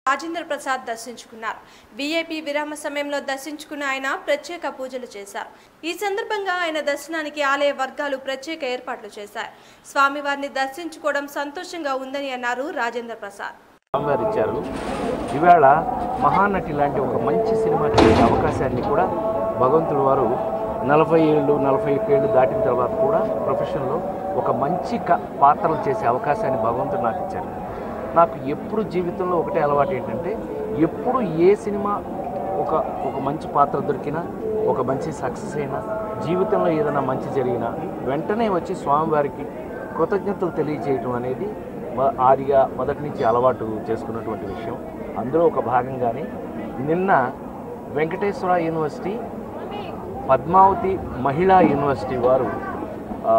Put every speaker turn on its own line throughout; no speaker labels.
రాజేంద్ర ప్రసాద్ దర్శించుకున్నారు వీఐపీ విరామ సమయంలో దర్శించుకున్న ఆయన ప్రత్యేక పూజలు చేశారు ఈ సందర్భంగా ఆయన దర్శనానికి ఆలయ వర్గాలు ప్రత్యేక ఏర్పాట్లు చేశారు స్వామివారిని దర్శించుకోవడం సంతోషంగా ఉందని అన్నారు రాజేంద్ర ప్రసాద్
స్వామివారు ఇచ్చారు ఇవాళ మహానటి లాంటి ఒక మంచి సినిమా చేసే అవకాశాన్ని కూడా భగవంతుడు వారు నలభై ఏళ్ళు నలభై ఒక్క ఏళ్ళు దాటిన తర్వాత కూడా ప్రొఫెషన్లో ఒక మంచి క పాత్రలు చేసే అవకాశాన్ని భగవంతుడు నాకు ఇచ్చారు నాకు ఎప్పుడు జీవితంలో ఒకటే అలవాటు ఏంటంటే ఎప్పుడు ఏ సినిమా ఒక ఒక మంచి పాత్ర దొరికినా ఒక మంచి సక్సెస్ అయినా జీవితంలో ఏదైనా మంచి జరిగినా వెంటనే వచ్చి స్వామివారికి కృతజ్ఞతలు తెలియజేయటం అనేది మ- ఆదిగా మొదటి నుంచి అలవాటు చేసుకున్నటువంటి విషయం అందులో ఒక భాగంగానే నిన్న వెంకటేశ్వర యూనివర్సిటీ పద్మావతి మహిళా యూనివర్సిటీ వారు ఆ,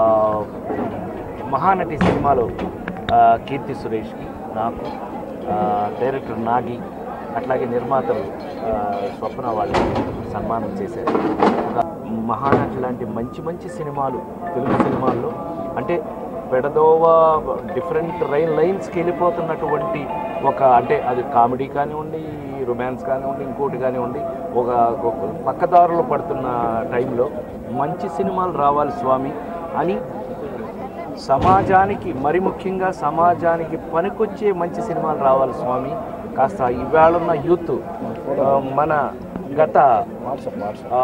మహానటి సినిమాలో ఆ, కీర్తి సురేష్కి నాకు ఆ, డైరెక్టర్ నాగి అట్లాగే నిర్మాతలు ఆ, స్వప్న వాళ్ళకి సన్మానం చేశారు ఒక మహానటి లాంటి మంచి మంచి సినిమాలు తెలుగు సినిమాల్లో అంటే పెడదోవ డిఫరెంట్ రైన్ లైన్స్కి వెళ్ళిపోతున్నటువంటి ఒక అంటే అది కామెడీ కానివ్వండి రొమాన్స్ కానివ్వండి ఇంకోటి కానివ్వండి ఒక ఒక పక్కదారులు పడుతున్న టైంలో మంచి సినిమాలు రావాలి స్వామి అని సమాజానికి మరి ముఖ్యంగా సమాజానికి పనికొచ్చే మంచి సినిమాలు రావాలి స్వామి కాస్త ఇవాళున్న యూత్ ఆ, మన గత ఆ,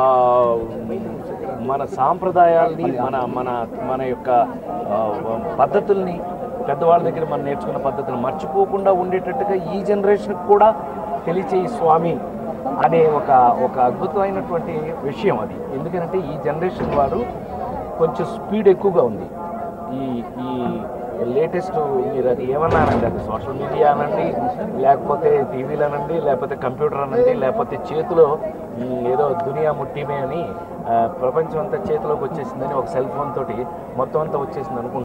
మన సాంప్రదాయాల్ని మన మన మన యొక్క ఆ, పద్ధతుల్ని పెద్దవాళ్ళ దగ్గర మనం నేర్చుకున్న పద్ధతులు మర్చిపోకుండా ఉండేటట్టుగా ఈ జనరేషన్కి కూడా తెలియచేయి స్వామి అనే ఒక ఒక అద్భుతమైనటువంటి విషయం అది ఎందుకంటే ఈ జనరేషన్ వారు కొంచెం స్పీడ్ ఎక్కువగా ఉంది ఈ ఈ లేటెస్ట్ మీరు అది ఏమన్నారండి అది సోషల్ మీడియా అనండి లేకపోతే టీవీలు అనండి లేకపోతే కంప్యూటర్ అనండి లేకపోతే చేతిలో ఉమ్, ఏదో దునియా ముట్టిమే అని ఆ, ప్రపంచం అంతా చేతిలోకి వచ్చేసిందని ఒక సెల్ ఫోన్ తోటి మొత్తం అంతా వచ్చేసింది అనుకుంటున్నాను